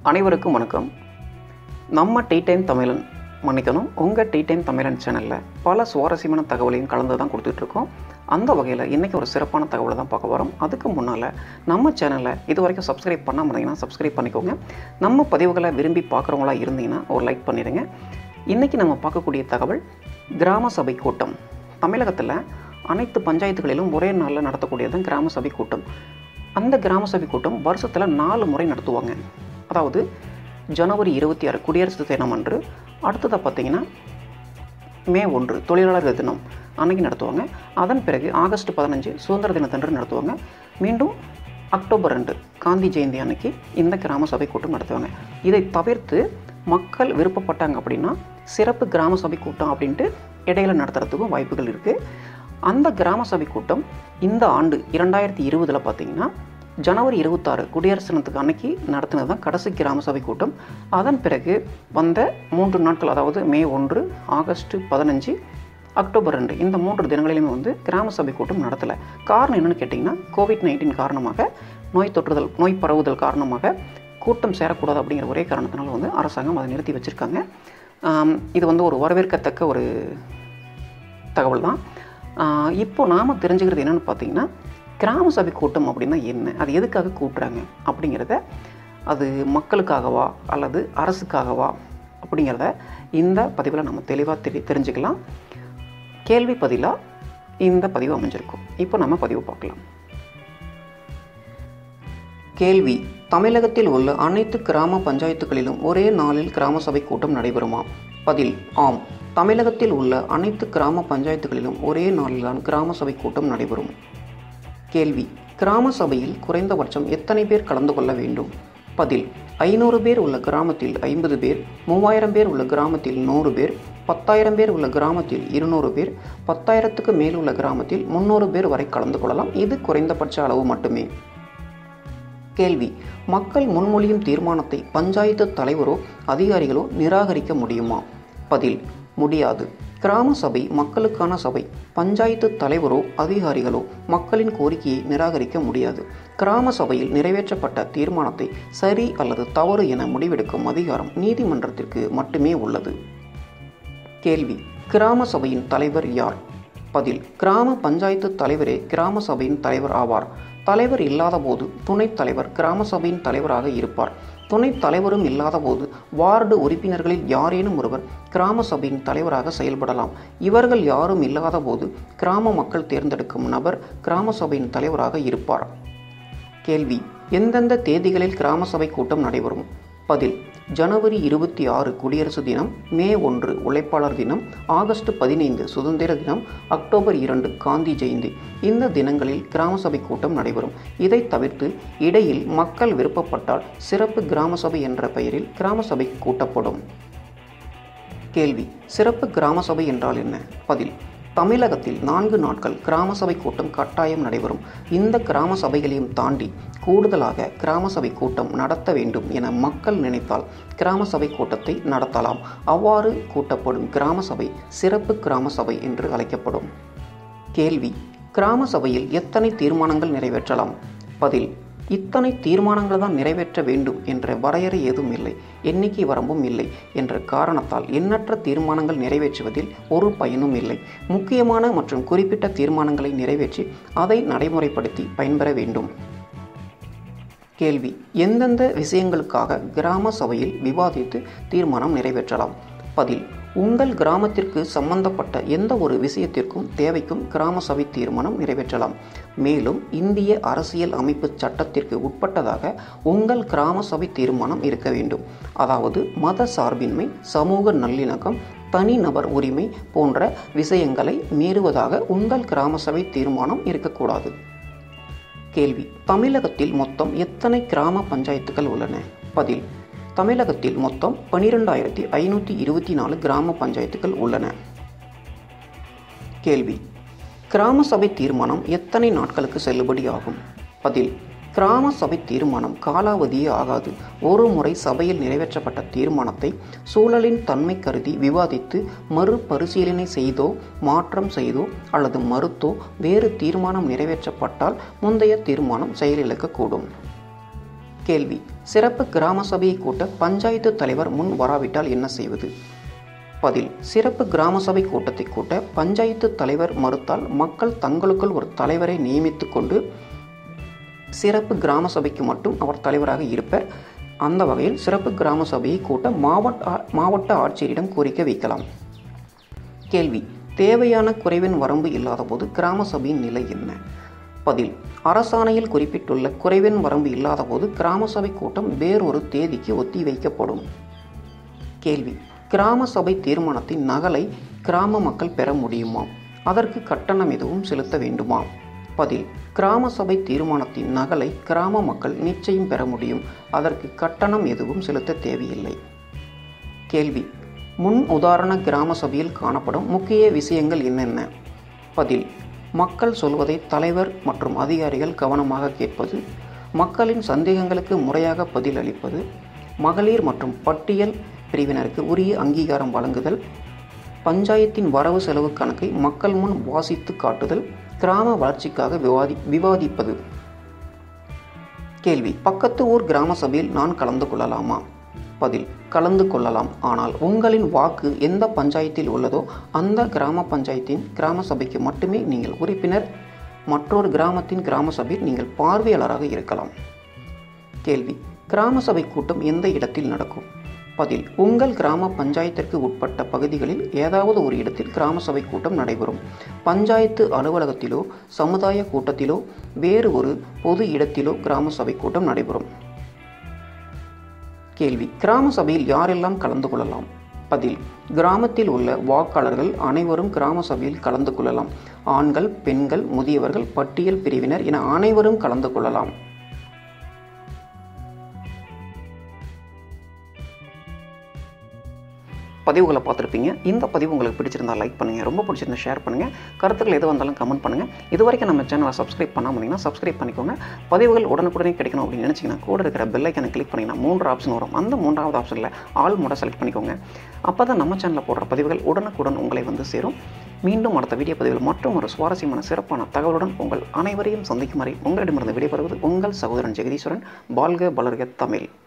அனைவருக்கும் வணக்கம் நம்ம டீ டைம் தமிழன் மன்னிக்கணும் உங்கள் டீ டைம் தமிழன் சேனலில் பல சுவாரஸ்யமான தகவலையும் கலந்து தான் கொடுத்துட்ருக்கோம் அந்த வகையில் இன்றைக்கி ஒரு சிறப்பான தகவலை தான் பார்க்க வரோம் அதுக்கு முன்னால் நம்ம சேனலை இது வரைக்கும் சப்ஸ்கிரைப் பண்ணாமல் இருந்தீங்கன்னா சப்ஸ்கிரைப் பண்ணிக்கோங்க நம்ம பதிவுகளை விரும்பி பார்க்குறவங்களா இருந்தீங்கன்னா ஒரு லைக் பண்ணிடுங்க இன்றைக்கி நம்ம பார்க்கக்கூடிய தகவல் கிராம சபை கூட்டம் தமிழகத்தில் அனைத்து பஞ்சாயத்துகளிலும் ஒரே நாளில் நடத்தக்கூடியது தான் கிராம சபை கூட்டம் அந்த கிராம சபை கூட்டம் வருஷத்தில் நாலு முறை நடத்துவாங்க அதாவது ஜனவரி இருபத்தி ஆறு குடியரசு தினம் அன்று அடுத்ததாக பார்த்தீங்கன்னா மே ஒன்று தொழிலாளர் தினம் அன்னைக்கு நடத்துவாங்க அதன் பிறகு ஆகஸ்ட் பதினஞ்சு சுதந்திர தினத்தன்று நடத்துவாங்க மீண்டும் அக்டோபர் ரெண்டு காந்தி ஜெயந்தி அன்னைக்கு இந்த கிராம சபை கூட்டம் நடத்துவாங்க இதை தவிர்த்து மக்கள் விருப்பப்பட்டாங்க அப்படின்னா சிறப்பு கிராம சபை கூட்டம் அப்படின்ட்டு இடையில நடத்துறதுக்கும் வாய்ப்புகள் இருக்குது அந்த கிராம சபை கூட்டம் இந்த ஆண்டு இரண்டாயிரத்தி இருபதில் பார்த்தீங்கன்னா ஜனவரி இருபத்தாறு குடியரசு தினத்துக்கு அன்னைக்கு நடத்தினது தான் கடைசி கிராம சபை கூட்டம் அதன் பிறகு வந்த மூன்று நாட்கள் அதாவது மே ஒன்று ஆகஸ்ட் பதினஞ்சு அக்டோபர் ரெண்டு இந்த மூன்று தினங்களிலுமே வந்து கிராம சபை கூட்டம் நடத்தலை காரணம் என்னென்னு கேட்டிங்கன்னா கோவிட் நைன்டீன் காரணமாக நோய் தொற்றுதல் நோய் பரவுதல் காரணமாக கூட்டம் சேரக்கூடாது அப்படிங்கிற ஒரே காரணத்தினால வந்து அரசாங்கம் அதை நிறுத்தி வச்சுருக்காங்க இது வந்து ஒரு வரவேற்கத்தக்க ஒரு தகவல் தான் ஆஹ் இப்போ நாம் தெரிஞ்சுக்கிறது என்னென்னு பார்த்தீங்கன்னா கிராம சபை கூட்டம் அப்படின்னா என்ன அது எதுக்காக கூட்டுறாங்க அப்படிங்கிறத அது மக்களுக்காகவா அல்லது அரசுக்காகவா அப்படிங்கிறத இந்த பதிவில் நம்ம தெளிவாக தெரி தெரிஞ்சுக்கலாம் கேள்வி பதிலாக இந்த பதிவு அமைஞ்சிருக்கும் இப்போ நம்ம பதிவு பார்க்கலாம் கேள்வி தமிழகத்தில் உள்ள அனைத்து கிராம பஞ்சாயத்துகளிலும் ஒரே நாளில் கிராம சபை கூட்டம் நடைபெறுமா பதில் ஆம் தமிழகத்தில் உள்ள அனைத்து கிராம பஞ்சாயத்துகளிலும் ஒரே நாளில்தான் கிராம சபை கூட்டம் நடைபெறும் கேள்வி கிராம சபையில் குறைந்தபட்சம் எத்தனை பேர் கலந்து கொள்ள வேண்டும் பதில் ஐநூறு பேர் உள்ள கிராமத்தில் ஐம்பது பேர் மூவாயிரம் பேர் உள்ள கிராமத்தில் நூறு பேர் பத்தாயிரம் பேர் உள்ள கிராமத்தில் இருநூறு பேர் பத்தாயிரத்துக்கு மேல் உள்ள கிராமத்தில் முந்நூறு பேர் வரை கலந்து கொள்ளலாம் இது குறைந்தபட்ச அளவு மட்டுமே கேள்வி மக்கள் முன்மொழியும் தீர்மானத்தை பஞ்சாயத்து தலைவரோ அதிகாரிகளோ நிராகரிக்க முடியுமா பதில் முடியாது கிராம சபை மக்களுக்கான சபை பஞ்சாயத்து தலைவரோ அதிகாரிகளோ மக்களின் கோரிக்கையை நிராகரிக்க முடியாது கிராம சபையில் நிறைவேற்றப்பட்ட தீர்மானத்தை சரி அல்லது தவறு என முடிவெடுக்கும் அதிகாரம் நீதிமன்றத்திற்கு மட்டுமே உள்ளது கேள்வி கிராம சபையின் தலைவர் யார் பதில் கிராம பஞ்சாயத்து தலைவரே கிராம சபையின் தலைவர் ஆவார் தலைவர் இல்லாத போது துணைத் தலைவர் கிராம சபையின் தலைவராக இருப்பார் துணைத் தலைவரும் இல்லாத போது வார்டு உறுப்பினர்களில் யாரேனும் ஒருவர் கிராம சபையின் தலைவராக செயல்படலாம் இவர்கள் யாரும் இல்லாத போது கிராம மக்கள் தேர்ந்தெடுக்கும் நபர் கிராம சபையின் தலைவராக இருப்பார் கேள்வி எந்தெந்த தேதிகளில் கிராம சபை கூட்டம் நடைபெறும் பதில் ஜனவரி இருபத்தி ஆறு குடியரசு தினம் மே ஒன்று உழைப்பாளர் தினம் ஆகஸ்ட் பதினைந்து சுதந்திர தினம் அக்டோபர் இரண்டு காந்தி ஜெயந்தி இந்த தினங்களில் கிராம சபை கூட்டம் நடைபெறும் இதை தவிர்த்து இடையில் மக்கள் விருப்பப்பட்டால் சிறப்பு கிராம சபை என்ற பெயரில் கிராம சபை கூட்டப்படும் கேள்வி சிறப்பு கிராம சபை என்றால் என்ன பதில் தமிழகத்தில் நான்கு நாட்கள் கிராம சபை கூட்டம் கட்டாயம் நடைபெறும் இந்த கிராம சபைகளையும் தாண்டி கூடுதலாக கிராம சபை கூட்டம் நடத்த வேண்டும் என மக்கள் நினைத்தால் கிராம சபை கூட்டத்தை நடத்தலாம் அவ்வாறு கூட்டப்படும் கிராம சபை சிறப்பு கிராம சபை என்று அழைக்கப்படும் கேள்வி கிராம சபையில் எத்தனை தீர்மானங்கள் நிறைவேற்றலாம் பதில் இத்தனை தீர்மானங்கள் தான் நிறைவேற்ற வேண்டும் என்ற வரையறை ஏதும் இல்லை எண்ணிக்கை வரம்பும் இல்லை என்ற காரணத்தால் எண்ணற்ற தீர்மானங்கள் நிறைவேற்றுவதில் ஒரு பயனும் இல்லை முக்கியமான மற்றும் குறிப்பிட்ட தீர்மானங்களை நிறைவேற்றி அதை நடைமுறைப்படுத்தி பயன்பெற வேண்டும் கேள்வி எந்தெந்த விஷயங்களுக்காக கிராம சபையில் விவாதித்து தீர்மானம் நிறைவேற்றலாம் பதில் உங்கள் கிராமத்திற்கு சம்பந்தப்பட்ட எந்த ஒரு விஷயத்திற்கும் தேவைக்கும் கிராம சபை தீர்மானம் நிறைவேற்றலாம் மேலும் இந்திய அரசியல் அமைப்பு சட்டத்திற்கு உட்பட்டதாக உங்கள் கிராம சபை தீர்மானம் இருக்க வேண்டும் அதாவது மத சார்பின்மை சமூக நல்லிணக்கம் தனிநபர் உரிமை போன்ற விஷயங்களை மீறுவதாக உங்கள் கிராம சபை தீர்மானம் இருக்கக்கூடாது கேள்வி தமிழகத்தில் மொத்தம் எத்தனை கிராம பஞ்சாயத்துகள் உள்ளன பதில் தமிழகத்தில் மொத்தம் பனிரெண்டாயிரத்தி ஐநூற்றி இருபத்தி நாலு கிராம பஞ்சாயத்துகள் உள்ளன கேள்வி கிராம சபை தீர்மானம் எத்தனை நாட்களுக்கு செல்லுபடியாகும் பதில் கிராம சபை தீர்மானம் காலாவதியே ஆகாது ஒரு முறை சபையில் நிறைவேற்றப்பட்ட தீர்மானத்தை சூழலின் தன்மை கருதி விவாதித்து மறுபரிசீலனை செய்தோ மாற்றம் செய்தோ அல்லது மறுத்தோ வேறு தீர்மானம் நிறைவேற்றப்பட்டால் முந்தைய தீர்மானம் செயலிழக்கக்கூடும் கேள்வி சிறப்பு கிராம சபையை கூட்ட பஞ்சாயத்து தலைவர் முன் வராவிட்டால் என்ன செய்வது பதில் சிறப்பு கிராம சபை கூட்டத்தை கூட்ட பஞ்சாயத்து தலைவர் மறுத்தால் மக்கள் தங்களுக்குள் ஒரு தலைவரை நியமித்து கொண்டு சிறப்பு கிராம சபைக்கு மட்டும் அவர் தலைவராக இருப்பர் அந்த வகையில் சிறப்பு கிராம சபையை கூட்ட மாவட்ட மாவட்ட ஆட்சியரிடம் கோரிக்கை வைக்கலாம் கேள்வி தேவையான குறைவின் வரம்பு இல்லாத போது கிராம சபையின் நிலை என்ன பதில் அரசாணையில் குறிப்பிட்டுள்ள குறைவின் வரம்பு இல்லாத போது கிராம சபை கூட்டம் வேறொரு தேதிக்கு ஒத்தி வைக்கப்படும் கேள்வி கிராம சபை தீர்மானத்தின் நகலை கிராம மக்கள் பெற முடியுமா அதற்கு கட்டணம் எதுவும் செலுத்த வேண்டுமா பதில் கிராம சபை தீர்மானத்தின் நகலை கிராம மக்கள் நிச்சயம் பெற முடியும் அதற்கு கட்டணம் எதுவும் செலுத்த தேவையில்லை கேள்வி முன் உதாரண கிராம சபையில் காணப்படும் முக்கிய விஷயங்கள் என்னென்ன பதில் மக்கள் சொல்வதை தலைவர் மற்றும் அதிகாரிகள் கவனமாக கேட்பது மக்களின் சந்தேகங்களுக்கு முறையாக பதில் அளிப்பது மகளிர் மற்றும் பட்டியல் பிரிவினருக்கு உரிய அங்கீகாரம் வழங்குதல் பஞ்சாயத்தின் வரவு செலவு கணக்கை மக்கள் முன் வாசித்து காட்டுதல் கிராம வளர்ச்சிக்காக விவாதி விவாதிப்பது கேள்வி பக்கத்து ஊர் கிராம சபையில் நான் கலந்து கொள்ளலாமா பதில் கலந்து கொள்ளலாம் ஆனால் உங்களின் வாக்கு எந்த பஞ்சாயத்தில் உள்ளதோ அந்த கிராம பஞ்சாயத்தின் கிராம சபைக்கு மட்டுமே நீங்கள் உறுப்பினர் மற்றொரு கிராமத்தின் கிராம சபையில் நீங்கள் பார்வையாளராக இருக்கலாம் கேள்வி கிராம சபை கூட்டம் எந்த இடத்தில் நடக்கும் பதில் உங்கள் கிராம பஞ்சாயத்திற்கு உட்பட்ட பகுதிகளில் ஏதாவது ஒரு இடத்தில் கிராம சபை கூட்டம் நடைபெறும் பஞ்சாயத்து அலுவலகத்திலோ சமுதாய கூட்டத்திலோ வேறு ஒரு பொது இடத்திலோ கிராம சபை கூட்டம் நடைபெறும் கேள்வி கிராம சபையில் யாரெல்லாம் கலந்து கொள்ளலாம் பதில் கிராமத்தில் உள்ள வாக்காளர்கள் அனைவரும் கிராம சபையில் கலந்து கொள்ளலாம் ஆண்கள் பெண்கள் முதியவர்கள் பட்டியல் பிரிவினர் என அனைவரும் கலந்து கொள்ளலாம் பதிவுகளை பார்த்துருப்பீங்க இந்த பதிவு உங்களுக்கு பிடிச்சிருந்தா லைக் பண்ணுங்கள் ரொம்ப பிடிச்சிருந்தா ஷேர் பண்ணுங்கள் கருத்துக்கள் எது வந்தாலும் கமெண்ட் பண்ணுங்கள் இது வரைக்கும் நம்ம சேனலை சப்ஸ்கிரைப் பண்ணாமல் இருந்தீங்கன்னா சப்ஸ்கிரைப் பண்ணிக்கோங்க பதிவுகள் உடனுக்குடனே கிடைக்கணும் அப்படின்னு நினச்சிங்கன்னா கூட இருக்கிற பெல்லைக்கனை கிளிக் பண்ணிங்கன்னா மூன்று ஆப்ஷன் வரும் அந்த மூன்றாவது ஆப்ஷனில் ஆல் மோட செலக்ட் பண்ணிக்கோங்க அப்போ தான் நம்ம சேனலில் போடுற பதிவுகள் உடனுக்குடன் உங்களை வந்து சேரும் மீண்டும் அடுத்த வீடியோ பதிவில் மற்றும் ஒரு சுவாரஸ்யமான சிறப்பான தகவலுடன் உங்கள் அனைவரையும் சந்திக்கும் வரை உங்களிடமிருந்து விடைபெறுவது உங்கள் சகோதரன் ஜெகதீஸ்வரன் பால்க பலர்க தமிழ்